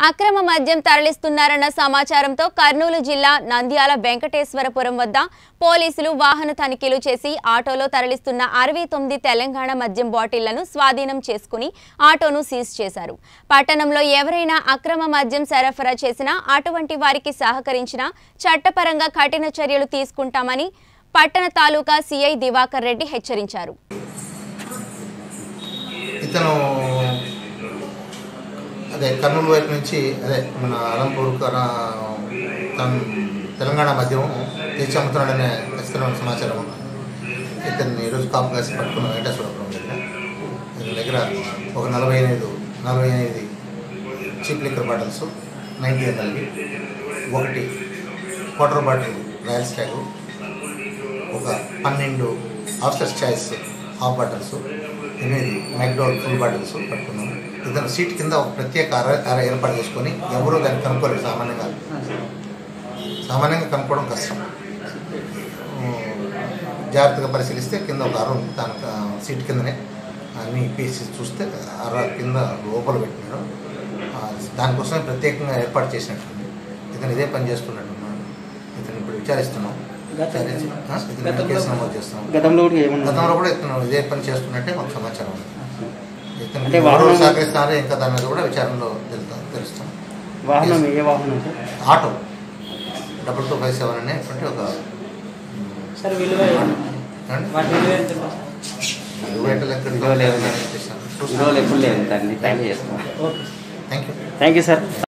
అక్రమ మద్యం తరలిస్తున్నారన్న సమాచారంతో కర్నూలు జిల్లా నంద్యాల వెంకటేశ్వరపురం వద్ద పోలీసులు వాహన తనిఖీలు చేసి ఆటోలో తరలిస్తున్న అరవై తొమ్మిది తెలంగాణ మద్యం బాటిళ్లను స్వాధీనం చేసుకుని ఆటోను సీజ్ చేశారు పట్టణంలో ఎవరైనా అక్రమ మద్యం సరఫరా చేసినా అటువంటి వారికి సహకరించినా చట్టపరంగా కఠిన చర్యలు తీసుకుంటామని పట్టణ తాలూకా సీఐ దివాకర్ రెడ్డి హెచ్చరించారు ఇతను అదే కర్నూలు వైపు నుంచి అదే మన అలంపూర్ కర తన్ తెలంగాణ మధ్యం తెచ్చి అమ్ముతున్నాడనే ఖచ్చితమైన సమాచారం ఉంది ఇతన్ని ఈరోజు కాపు కాసి పట్టుకున్న వెంకటేశ్వరపురం దగ్గర ఇతని దగ్గర ఒక నలభై ఎనిమిది నలభై ఎనిమిది చీప్ లిక్కర్ బాటిల్స్ నైంటీ ఎంఎల్వి ఒకటి క్వార్టర్ బాటిల్ రాయల్ స్టాగు ఒక పన్నెండు ఆఫ్సర్స్ చాయిస్ హాఫ్ బాటిల్స్ ఎనిమిది మ్యాక్డోల్ ఫుల్ బాటిల్స్ పట్టుకున్నాం ఇతను సీట్ కింద ఒక ప్రత్యేక అర అర ఏర్పాటు చేసుకొని ఎవరూ దాన్ని కనుక్కోలేదు సామాన్యంగా సామాన్యంగా కనుక్కోవడం కష్టం ఉమ్, జాగ్రత్తగా పరిశీలిస్తే కింద ఒక అర ఉంది దాని సీట్ కిందనే అన్ని పీసెస్ చూస్తే అర కింద లోపల పెట్టినాడు ఆ, దానికోసమే ప్రత్యేకంగా ఏర్పాటు చేసినట్టుంది ఇతను ఇదే పని చేస్తున్నట్టున్నాడు ఇతను ఇప్పుడు విచారిస్తున్నాం విచారించి ఆ, ఇతని మీద కేసు నమోదు చేస్తున్నాం గతంలో కూడా ఏమన్నా గతంలో కూడా ఇతను ఇదే పని చేస్తున్నట్టే మాకు సమాచారం ఉంది ఇతను అంటే ఎవరు వాహనం- సహకరిస్తున్నారో ఇంకా దాని మీద కూడా విచారణలో తెలుస్తాం తెలుస్తాం వాహనం ఏ వాహనం sir auto double two five seven అనేటువంటి ఒక సార్ విలువ ఏమండి? వాటి విలువ ఎంత ఉంటుంది? ఇరవై ఏళ్ళ లెక్క విలువ లేదు. చేశాను. ఈరోజు ఎప్పుడు లేదు దాన్ని తయారు చేస్తాం okay thank you thank you sir